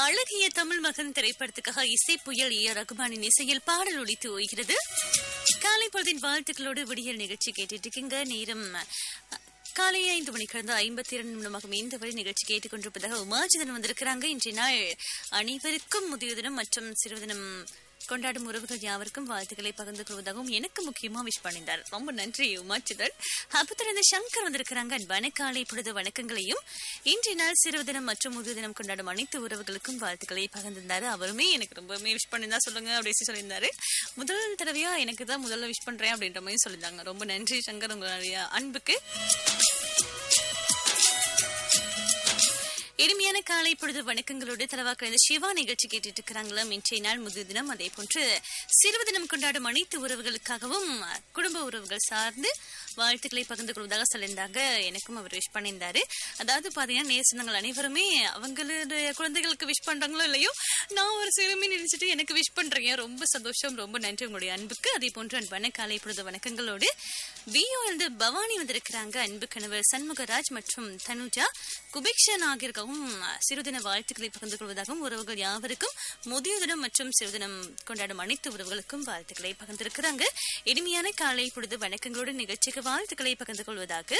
அழகிய தமிழ் மகன் திரைப்படத்துக்காக இசை புயல் ஏ ரகுமானின் இசையில் பாடல் ஒலித்து ஓய்கிறது காலை பொழுதின் வாழ்த்துக்களோடு விடியல் நிகழ்ச்சி கேட்டுட்டு இருக்கீங்க நேரம் அஹ், காலை ஐந்து மணி கடந்த ஐம்பத்தி இரண்டு நிமிடமாகும் இந்த வரை நிகழ்ச்சி கேட்டுக்கொண்டிருப்பதாக உமாஜிதன் வந்திருக்கிறாங்க இன்றைய நாள் அனைவருக்கும் முதிய தினம் மற்றும் சிறு தினம் கொண்டாடும் உறவுகள் யாவருக்கும் வாழ்த்துக்களை பகிர்ந்து கொள்வதாகவும் எனக்கு முக்கியமா விஷ் பண்ணியிருந்தார் ரொம்ப நன்றி உமாச்சிதன் அப்பத்திலிருந்து சங்கர் வந்திருக்கிறாங்க அன்பான காலை பொழுது வணக்கங்களையும் இன்றைய நாள் சிறு தினம் மற்றும் முதிய தினம் கொண்டாடும் அனைத்து உறவுகளுக்கும் வாழ்த்துக்களை பகிர்ந்திருந்தாரு அவருமே எனக்கு ரொம்பவுமே விஷ் பண்ணிருந்தா சொல்லுங்க அப்படின்னு சொல்லியிருந்தாரு முதல் தடவையா எனக்கு தான் முதல்ல விஷ் பண்றேன் அப்படின்ற மாதிரி சொல்லியிருந்தாங்க ரொம்ப நன்றி சங்கர் உங்களுடைய அன்புக்கு இனிமையான காலை பொழுது வணக்கங்களோடு தலவாக்கிற இந்த சிவா நிகழ்ச்சி கேட்டுட்டு இருக்கிறாங்களா இன்றைய நாள் முதிய தினம் அதே போன்று சிறுவ தினம் கொண்டாடும் அனைத்து உறவுகளுக்காகவும் குடும்ப உறவுகள் சார்ந்து வாழ்த்துக்களை பகிர்ந்து கொள்வதாக சொல்லியிருந்தாங்க எனக்கும் அவர் விஷ் பண்ணியிருந்தாரு அதாவது பாத்தீங்கன்னா நேசனங்கள் அனைவருமே அவங்களுடைய குழந்தைகளுக்கு விஷ் பண்றாங்களோ இல்லையோ நான் ஒரு சிறுமி நினைச்சிட்டு எனக்கு விஷ் பண்றீங்க ரொம்ப சந்தோஷம் ரொம்ப நன்றி உங்களுடைய அன்புக்கு அதே போன்று அன்பான காலை பொழுது வணக்கங்களோடு வியோ இருந்து பவானி வந்திருக்கிறாங்க அன்பு கணவர் சண்முகராஜ் மற்றும் தனுஜா குபேக்ஷன் ஆகியோருக்காகவும் சிறுதின வாழ்த்துக்களை பகிர்ந்து கொள்வதாகவும் உறவுகள் யாவருக்கும் முதிய தினம் மற்றும் சிறுதினம் கொண்டாடும் அனைத்து உறவுகளுக்கும் வாழ்த்துக்களை பகிர்ந்திருக்கிறாங்க இனிமையான காலை பொழுது வணக்கங்களோடு நிகழ்ச்சிக்கு வாழ்த்துக்களை பகிர்ந்து கொள்வதாக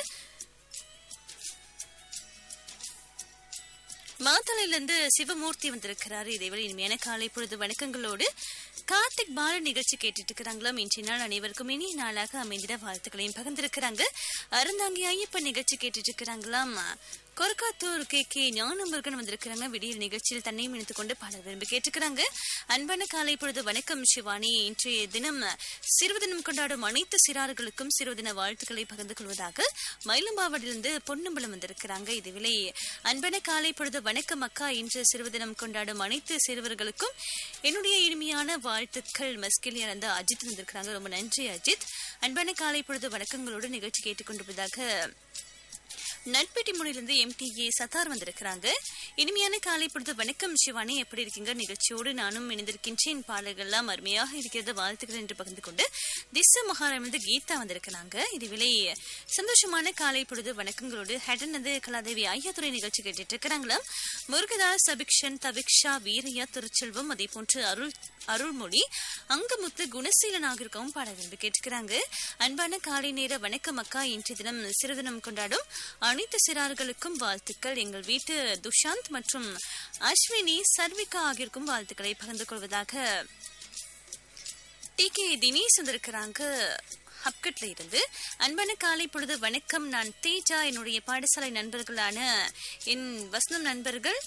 மாத்தளையிலிருந்து சிவமூர்த்தி வந்திருக்கிறாரு இதேவேளை இனிமையான காலை பொழுது வணக்கங்களோடு கார்த்திக் பால நிகழ்ச்சி கேட்டுட்டு இருக்கிறாங்களாம் இன்றைய நாள் அனைவருக்கும் இனிய நாளாக அமைந்திட வாழ்த்துக்களையும் பகிர்ந்திருக்கிறாங்க அருந்தாங்கி ஐயப்பன் நிகழ்ச்சி கேட்டுட்டு இருக்கிறாங்களாம் கொரக்காத்தூர் கே கே ஞானம்பர்கள் வந்திருக்கிறாங்க விடியல் நிகழ்ச்சியில் தன்னையும் இணைத்துக் கொண்டு பாட விரும்பி கேட்டுக்கிறாங்க அன்பான காலை பொழுது வணக்கம் சிவானி இன்றைய தினம் சிறுவ தினம் கொண்டாடும் அனைத்து சிறார்களுக்கும் சிறுவ தின வாழ்த்துக்களை பகிர்ந்து கொள்வதாக மயிலம்பாவடிலிருந்து பொன்னம்பலம் வந்திருக்கிறாங்க இதுவிலை அன்பான காலை பொழுது வணக்கம் அக்கா இன்று சிறுவ தினம் கொண்டாடும் அனைத்து சிறுவர்களுக்கும் என்னுடைய இனிமையான வாழ்த்துக்கள் மஸ்கிலியா இருந்து அஜித் வந்திருக்கிறாங்க ரொம்ப நன்றி அஜித் அன்பான காலை பொழுது வணக்கங்களோடு நிகழ்ச்சி கேட்டுக்கொண்டிருப்பதாக நட்பேட்டி முனையிலிருந்து எம்டிஏ சத்தார் வந்திருக்கிறாங்க இனிமையான காலை பொழுது வணக்கம் சிவானி எப்படி இருக்கீங்க நிகழ்ச்சியோடு நானும் இணைந்திருக்கின்றேன் பாடல்கள்லாம் அருமையாக இருக்கிறது வாழ்த்துக்கள் என்று பகிர்ந்து கொண்டு திச மகாராமிருந்து கீதா வந்திருக்கிறாங்க இதுவிலை சந்தோஷமான காலை பொழுது வணக்கங்களோடு ஹெடன் வந்து கலாதேவி ஐயாத்துறை நிகழ்ச்சி கேட்டுட்டு இருக்கிறாங்களா முருகதாஸ் அபிக்ஷன் தவிக்ஷா வீரையா திருச்செல்வம் அதே போன்று அருள் அருள்மொழி அங்கமுத்து குணசீலன் ஆகியோருக்கவும் பாட விரும்பி கேட்டுக்கிறாங்க அன்பான காலை நேர வணக்கம் அக்கா இன்றைய தினம் சிறுதினம் கொண்டாடும் அனைத்து சிறார்களுக்கும் வாழ்த்துக்கள் எங்கள் வீட்டு துஷாந்த் மற்றும் அஸ்வினி சர்விகா ஆகியோருக்கும் வாழ்த்துக்களை பகிர்ந்து கொள்வதாக டி கே தினேஷ் வந்திருக்கிறாங்க ஹப்கட்ல இருந்து அன்பான காலை பொழுது வணக்கம் நான் தேஜா என்னுடைய பாடசாலை நண்பர்களான என் வசனம் நண்பர்கள்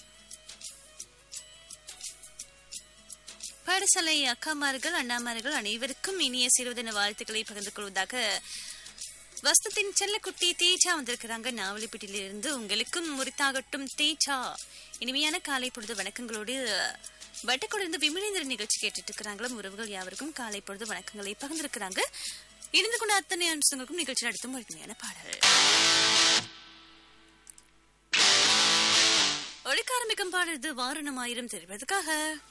பாடசாலை அக்காமார்கள் அண்ணாமார்கள் அனைவருக்கும் இனிய சிறுதின வாழ்த்துக்களை பகிர்ந்து கொள்வதாக வஸ்தத்தின் செல்லக்குட்டி தேஜா வந்திருக்கிறாங்க நாவலிப்பட்டியிலிருந்து உங்களுக்கும் முறித்தாகட்டும் தேஜா இனிமையான காலை பொழுது வணக்கங்களோடு வட்டக்குடிருந்து விமலேந்திர நிகழ்ச்சி கேட்டுட்டு இருக்கிறாங்களும் உறவுகள் யாவருக்கும் காலை பொழுது வணக்கங்களை பகிர்ந்திருக்கிறாங்க இணைந்து கொண்ட அத்தனை அம்சங்களுக்கும் நிகழ்ச்சி நடத்தும் அருமையான பாடல் ஒழிக்க ஆரம்பிக்கும் பாடுறது வாரணம் ஆயிரம் தெரிவதற்காக